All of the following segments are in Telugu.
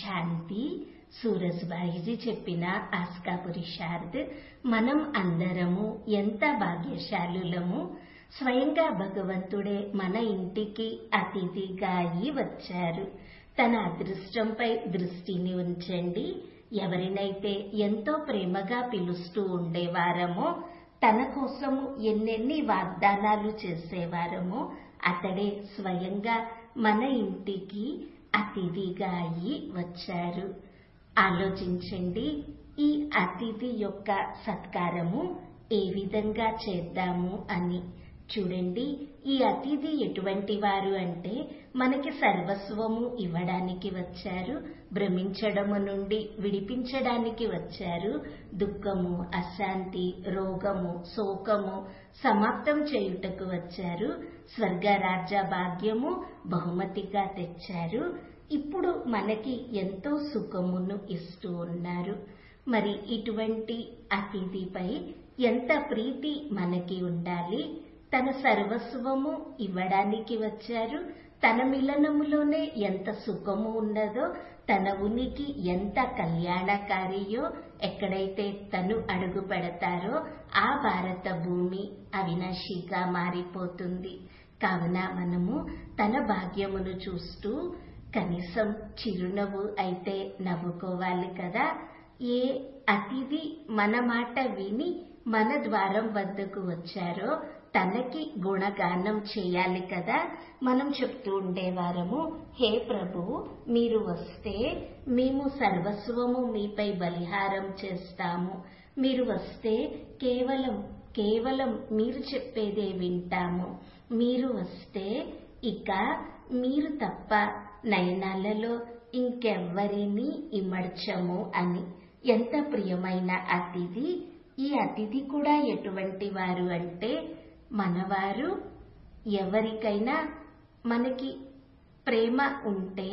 శాంతి సూరజ్బాయిజీ చెప్పిన ఆస్కాపురి శారద్ మనం అందరము ఎంత భాగ్యశాలులము స్వయంగా భగవంతుడే మన ఇంటికి అతిథిగా అయి వచ్చారు తన అదృష్టంపై దృష్టిని ఉంచండి ఎవరినైతే ఎంతో ప్రేమగా పిలుస్తూ ఉండేవారమో తన కోసము ఎన్నెన్ని వాగ్దానాలు చేసేవారమో అతడే స్వయంగా మన ఇంటికి అతిథిగా అయి వచ్చారు ఆలోచించండి ఈ అతిథి యొక్క సత్కారము ఏ విధంగా చేద్దాము అని చూడండి ఈ అతిథి ఎటువంటి వారు అంటే మనకి సర్వస్వము ఇవ్వడానికి వచ్చారు భ్రమించడము నుండి విడిపించడానికి వచ్చారు దుఃఖము అశాంతి రోగము శోకము సమాప్తం చేయుటకు వచ్చారు స్వర్గ రాజ్య భాగ్యము బహుమతిగా తెచ్చారు ఇప్పుడు మనకి ఎంతో సుఖమును ఇస్తూ ఉన్నారు మరి ఇటువంటి అతిథిపై ఎంత ప్రీతి మనకి ఉండాలి తన సర్వస్వము ఇవ్వడానికి వచ్చారు తన మిలనములోనే ఎంత సుఖము ఉన్నదో తన ఉనికి ఎంత కళ్యాణకారియో ఎక్కడైతే తను అడుగు పెడతారో ఆ భారత భూమి అవినాశిగా మారిపోతుంది కావున మనము తన భాగ్యమును చూస్తూ కనీసం చిరునవ్వు అయితే నవ్వుకోవాలి కదా ఏ అతిథి మన మాట విని మన ద్వారం వద్దకు వచ్చారో తనకి గుణగానం చేయాలి కదా మనం చెప్తూ ఉండేవారము హే ప్రభు మీరు వస్తే మేము సర్వస్వము మీపై బలిహారం చేస్తాము మీరు వస్తే కేవలం కేవలం మీరు చెప్పేదే వింటాము మీరు వస్తే ఇక మీరు తప్ప నయనాలలో ఇంకెవ్వరిని ఇమడ్చము అని ఎంత ప్రియమైన అతిథి ఈ అతిథి కూడా ఎటువంటి వారు అంటే మనవారు ఎవరికైనా మనకి ప్రేమ ఉంటే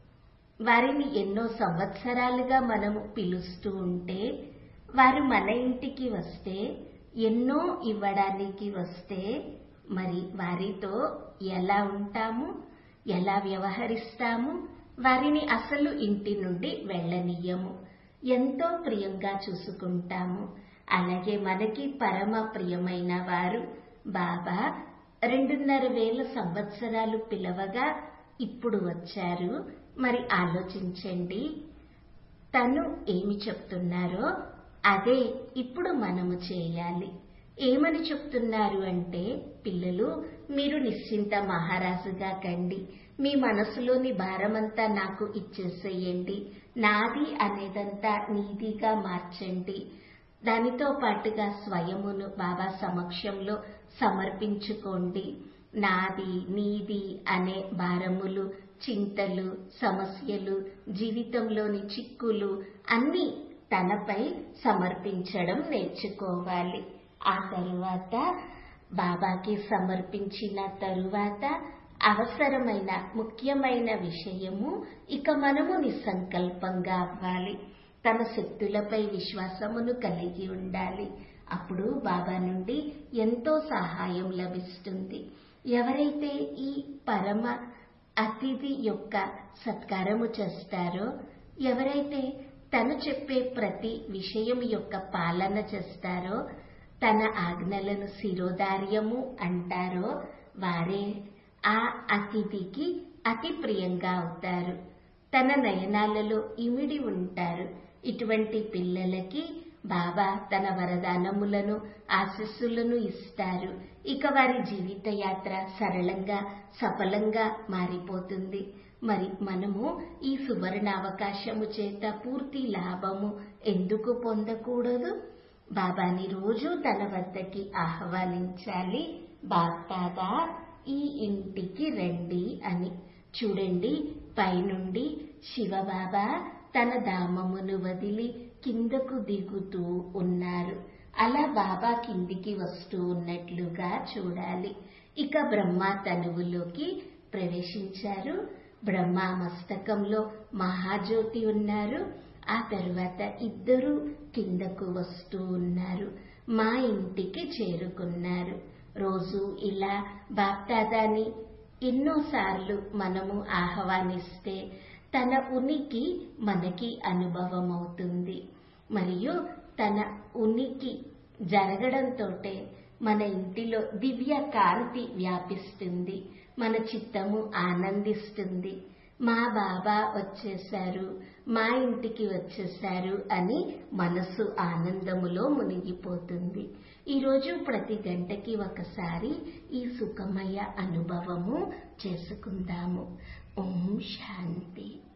వారిని ఎన్నో సంవత్సరాలుగా మనము పిలుస్తూ ఉంటే వారు మన ఇంటికి వస్తే ఎన్నో ఇవ్వడానికి వస్తే మరి వారితో ఎలా ఉంటాము ఎలా వ్యవహరిస్తాము వారిని అసలు ఇంటి నుండి వెళ్ళనీయము ఎంతో ప్రియంగా చూసుకుంటాము అలాగే మనకి పరమ ప్రియమైన వారు బాబా రెండున్నర వేల సంవత్సరాలు పిలవగా ఇప్పుడు వచ్చారు మరి ఆలోచించండి తను ఏమి చెప్తున్నారో అదే ఇప్పుడు మనము చేయాలి ఏమని చెప్తున్నారు అంటే పిల్లలు మీరు నిశ్చింత మహారాజుగా కండి మీ మనసులోని భారమంతా నాకు ఇచ్చేసేయండి నాది అనేదంతా నీదిగా మార్చండి దానితో పాటుగా స్వయమును బాబా సమక్షంలో సమర్పించుకోండి నాది నీది అనే భారములు చింతలు సమస్యలు జీవితంలోని చిక్కులు అన్నీ తనపై సమర్పించడం నేర్చుకోవాలి ఆ తరువాత బాబాకి సమర్పించిన తరువాత అవసరమైన ముఖ్యమైన విషయము ఇక మనము నిస్సంకల్పంగా అవ్వాలి తమ శక్తులపై విశ్వాసమును కలిగి ఉండాలి అప్పుడు బాబా నుండి ఎంతో సహాయం లభిస్తుంది ఎవరైతే ఈ పరమ అతిథి యొక్క సత్కారము చేస్తారో ఎవరైతే తను చెప్పే ప్రతి విషయం యొక్క పాలన చేస్తారో తన ఆజ్ఞలను శిరోధార్యము అంటారో వారే ఆ అతిథికి అతి ప్రియంగా అవుతారు తన నయనాలలో ఇమిడి ఉంటారు ఇటువంటి పిల్లలకి బాబా తన వరదానములను ఆశస్సులను ఇస్తారు ఇక వారి జీవిత యాత్ర సరళంగా సఫలంగా మారిపోతుంది మరి మనము ఈ సువర్ణ అవకాశము చేత పూర్తి లాభము ఎందుకు పొందకూడదు బాబాని రోజు తన వద్దకి ఆహ్వానించాలి బాగా ఈ ఇంటికి రండి అని చూడండి పైనుండి శివబాబా తన ధామమును వదిలి కిందకు దిగుతూ ఉన్నారు అలా బాబా కిందికి వస్తూ ఉన్నట్లుగా చూడాలి ఇక బ్రహ్మ తనువులోకి ప్రవేశించారు బ్రహ్మ మస్తకంలో మహాజ్యోతి ఉన్నారు ఆ తరువాత ఇద్దరు కిందకు వస్తూ ఉన్నారు మా ఇంటికి చేరుకున్నారు రోజు ఇలా బాప్దాదాని ఎన్నోసార్లు మనము ఆహ్వానిస్తే తన ఉనికి మనకి అనుభవం అవుతుంది మరియు తన ఉనికి జరగడంతోటే మన ఇంటిలో దివ్య కాంతి వ్యాపిస్తుంది మన చిత్తము ఆనందిస్తుంది మా బాబా వచ్చేశారు మా ఇంటికి వచ్చేశారు అని మనసు ఆనందములో మునిగిపోతుంది ఈరోజు ప్రతి గంటకి ఒకసారి ఈ సుఖమయ అనుభవము చేసుకుందాము ఓం శాంతి